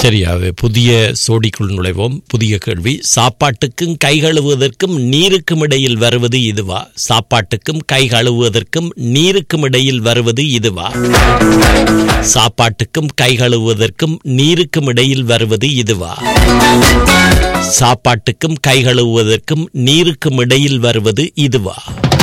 சரியாவே புதிய சோடிக்குள் நுழைவோம் புதிய கேள்வி சாப்பாட்டுக்கும் கை கழுவுவதற்கும் நீருக்கும் இடையில் வருவது இதுவா சாப்பாட்டுக்கும் கை கழுவுவதற்கும் நீருக்கும் இடையில் வருவது இதுவா சாப்பாட்டுக்கும் கை கழுவுவதற்கும் நீருக்கும் இடையில் வருவது இதுவா சாப்பாட்டுக்கும் கை கழுவுவதற்கும் நீருக்கும் இடையில் வருவது இதுவா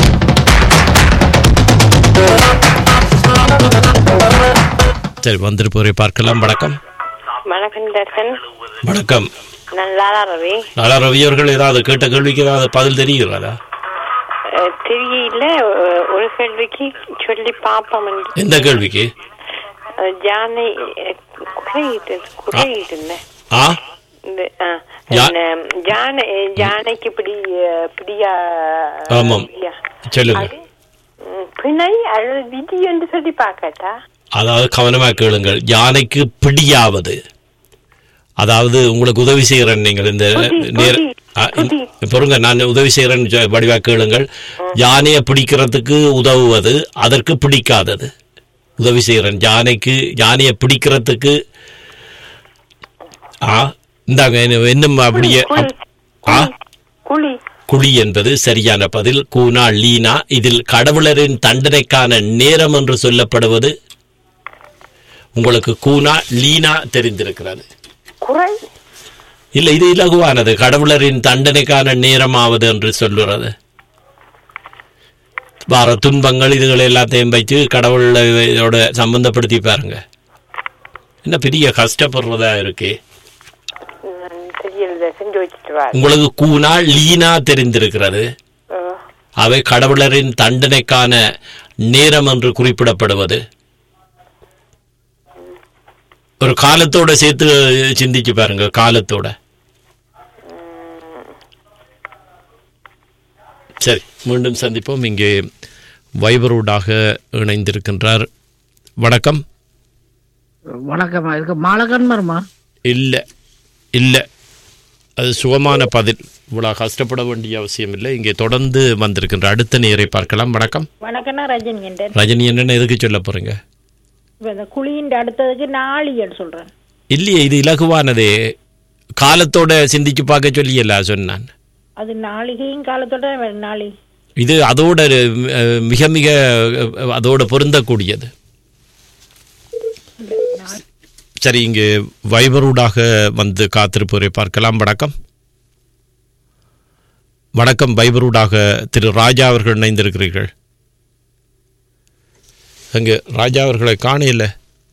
சரி வந்திருப்போரை பார்க்கலாம் வணக்கம் வணக்கம் தர்சன் வணக்கம் நல்லா ரவி நல்லா ரவி அவர்கள் ஏதாவது கேட்ட கேள்விக்கு ஏதாவது பதில் தெரிகிறதா அஹ், தெரியல அஹ், ஒரு கேள்விக்கு சொல்லி பார்ப்போம் என்று. எந்த கேள்விக்கு அஹ், யானை அஹ், குறையுது குறையுதுல்ல ஆ இந்த அஹ், யா- என்ன, யானை யானைக்கு பிடி அஹ், பிடியா ஆமாம். பிடியா? சொல்லுங்க அது, ம், பிணை அல்லது விதி என்று சொல்லி பார்க்கட்டா அதாவது கவனமா கேளுங்கள் யானைக்கு பிடியாவது அதாவது உங்களுக்கு உதவி செய்கிறேன் நீங்கள் இந்த புதி, நேர புதி, ஆ, புதி. இந்த- பொறுங்க நான் உதவி செய்கிறேன் வடிவா கேளுங்கள் யானையை பிடிக்கிறதுக்கு உதவுவது அதற்கு பிடிக்காதது உதவி செய்கிறேன் யானைக்கு யானையை பிடிக்கிறதுக்கு ஆ இந்தாங்க என்ன- இன்னும் அப்படியே குழி, அப்- ஆ குழி குழி என்பது சரியான பதில் கூனா லீனா இதில் கடவுளரின் தண்டனைக்கான நேரம் என்று சொல்லப்படுவது உங்களுக்கு கூனா லீனா தெரிந்திருக்கிறது குறை இல்ல இது இலகுவானது கடவுளரின் தண்டனைக்கான நேரமாவது என்று சொல்லுறது வார துன்பங்கள் இதுகள் எல்லாத்தையும் வச்சு கடவுளோட சம்பந்தப்படுத்தி பாருங்க என்ன பெரிய கஷ்டப்படுறதா இருக்கு ம், தெரியல செஞ்சு வச்சுட்டு வா உங்களுக்கு கூனா லீனா தெரிந்திருக்கிறது அஹ், அவை கடவுளரின் தண்டனைக்கான நேரம் என்று குறிப்பிடப்படுவது ஒரு காலத்தோட சேர்த்து சிந்திச்சு பாருங்க காலத்தோட சரி மீண்டும் சந்திப்போம் இங்கே வைபரூடாக இணைந்திருக்கின்றார் வணக்கம் வணக்கம் இதுக்கு மாலகன்மர்மா இல்லை இல்லை அது சுகமான பதில் இவ்வளோ கஷ்டப்பட வேண்டிய அவசியம் இல்லை இங்கே தொடர்ந்து வந்திருக்கின்ற அடுத்த நேரை பார்க்கலாம் வணக்கம் வணக்கம்னா ரஜினி என்றேன் ரஜினி என்னென்ன எதுக்கு சொல்ல போறீங்க இப்ப இந்த குழியின் அடுத்ததுக்கு நாளின்னு சொல்றேன் இல்லையே இது இலகுவானதே காலத்தோட சிந்திச்சு பார்க்க சொல்லியல்ல சொன்னான் அது நாளிகையும் காலத்தோட நாளி இது அதோட அஹ், மிக மிக அஹ், அதோட பொருந்தக்கூடியது சரி இங்கு வைபரூடாக வந்து காத்திருப்போரை பார்க்கலாம் வணக்கம் வணக்கம் வைபரூடாக திரு ராஜா அவர்கள் இணைந்திருக்கிறீர்கள் அங்கு ராஜா அவர்களை காணையில்லை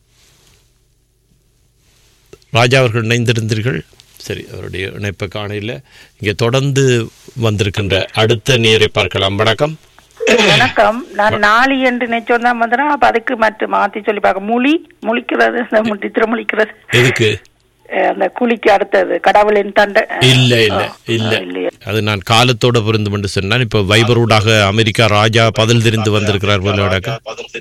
ராஜா அவர்கள் இணைந்திருந்தீர்கள் சரி அவருடைய இணைப்பை காணையில் இங்கே தொடர்ந்து வந்திருக்கின்ற அடுத்த நேரை பார்க்கலாம் வணக்கம் வணக்கம் நான் நாளி என்று நினைச்சோம் தான் வந்துடும் அப்ப அதுக்கு மற்ற மாத்தி சொல்லி பார்க்க முழி முழிக்கிறது இந்த முட்டித்திர முழிக்கிறது எதுக்கு அஹ் அந்த குழிக்கு அடுத்தது கடவுளின் தண்டை இல்ல இல்ல இல்ல இல்லையா அது நான் காலத்தோட பொருந்தும் என்று சொன்னான் இப்ப வைபரூடாக அமெரிக்கா ராஜா பதில் தெரிந்து வந்திருக்கிறார் போலோடாக்க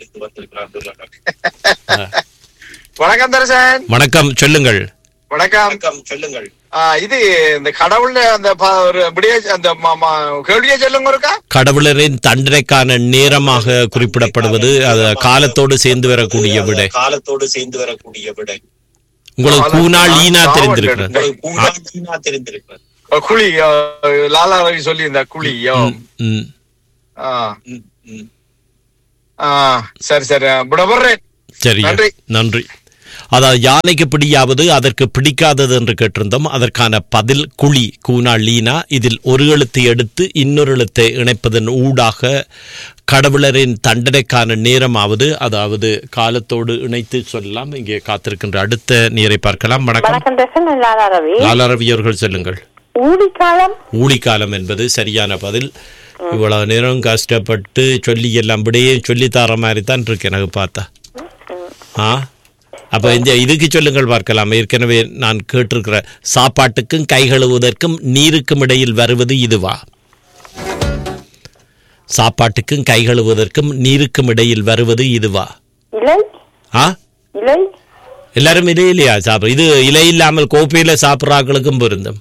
வணக்கம் தரசன் வணக்கம் சொல்லுங்கள் வணக்கம் சொல்லுங்கள் இது இந்த கடவுள் அந்த ப- ஒரு விடிய அந்த ம- ம- கேள்வியை சொல்லுங்க இருக்கா கடவுளரின் தண்டனைக்கான நேரமாக குறிப்பிடப்படுவது அது காலத்தோடு சேர்ந்து வரக்கூடிய விடை காலத்தோடு சேர்ந்து வரக்கூடிய விடை உங்களுக்கு கூனா லீனா சாவல் தெரிந்திருக்கிறது உங்களுக்கு பூங்காதீனா தெரிந்திருக்கிறது அஹ் குழி அஹ் லாலா ரவி சொல்லி இந்த குழி ம், ம். ஆ ம், ம். ஆ சரி சரி விட வர்றேன் சரி நன்றி. நன்றி அதாவது யானைக்கு பிடியாவது அதற்கு பிடிக்காதது என்று கேட்டிருந்தோம் அதற்கான பதில் குழி கூனா லீனா இதில் ஒரு எழுத்தை எடுத்து இன்னொரு எழுத்தை இணைப்பதன் ஊடாக கடவுளரின் தண்டனைக்கான நேரமாவது அதாவது காலத்தோடு இணைத்து சொல்லலாம் இங்கே காத்திருக்கின்ற அடுத்த நேரை பார்க்கலாம் வணக்கம் வணக்கம் தர்சன் நல்லா ரவி லாலாரவி அவர்கள் சொல்லுங்கள் ஊழிக்காலம் ஊழிக்காலம் என்பது சரியான பதில் இவ்வளவு நேரம் கஷ்டப்பட்டு சொல்லி எல்லாம் விடையே சொல்லி தர மாதிரி தான் இருக்கு எனக்கு பார்த்தா ஆ அப்ப இந்த இதுக்கு சொல்லுங்கள் பார்க்கலாம் ஏற்கனவே நான் கேட்டிருக்கிற சாப்பாட்டுக்கும் கை கழுவுவதற்கும் நீருக்கும் இடையில் வருவது இதுவா சாப்பாட்டுக்கும் கை கழுவுவதற்கும் நீருக்கும் இடையில் வருவது இதுவா இலை ஆ இலை எல்லாரும் இலையிலையா சாப்பிட இது இலை இல்லாமல் கோப்பையில சாப்பிட்றாக்களுக்கும் பொருந்தும்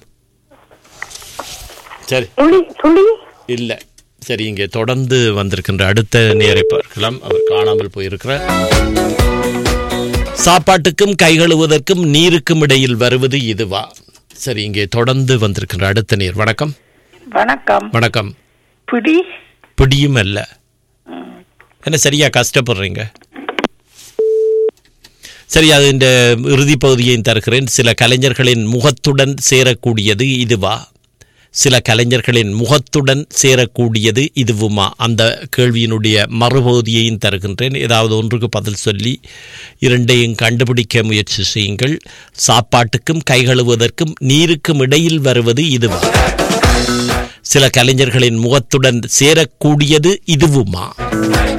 சரி துளி துளி இல்ல சரி இங்கே தொடர்ந்து வந்திருக்கின்ற அடுத்த நேரை பார்க்கலாம் அவர் காணாமல் போயிருக்கிறார் சாப்பாட்டுக்கும் கை கழுவுவதற்கும் நீருக்கும் இடையில் வருவது இதுவா சரி இங்கே தொடர்ந்து வந்திருக்கின்ற அடுத்த நீர் வணக்கம் வணக்கம் வணக்கம் பிடி பிடியும் அல்ல என்ன சரியா கஷ்டப்படுறீங்க சரி அது இந்த இறுதி பகுதியையும் தருகிறேன் சில கலைஞர்களின் முகத்துடன் சேரக்கூடியது இதுவா சில கலைஞர்களின் முகத்துடன் சேரக்கூடியது இதுவுமா அந்த கேள்வியினுடைய மறுபகுதியையும் தருகின்றேன் ஏதாவது ஒன்றுக்கு பதில் சொல்லி இரண்டையும் கண்டுபிடிக்க முயற்சி செய்யுங்கள் சாப்பாட்டுக்கும் கை கழுவுவதற்கும் நீருக்கும் இடையில் வருவது இதுவா சில கலைஞர்களின் முகத்துடன் சேரக்கூடியது இதுவுமா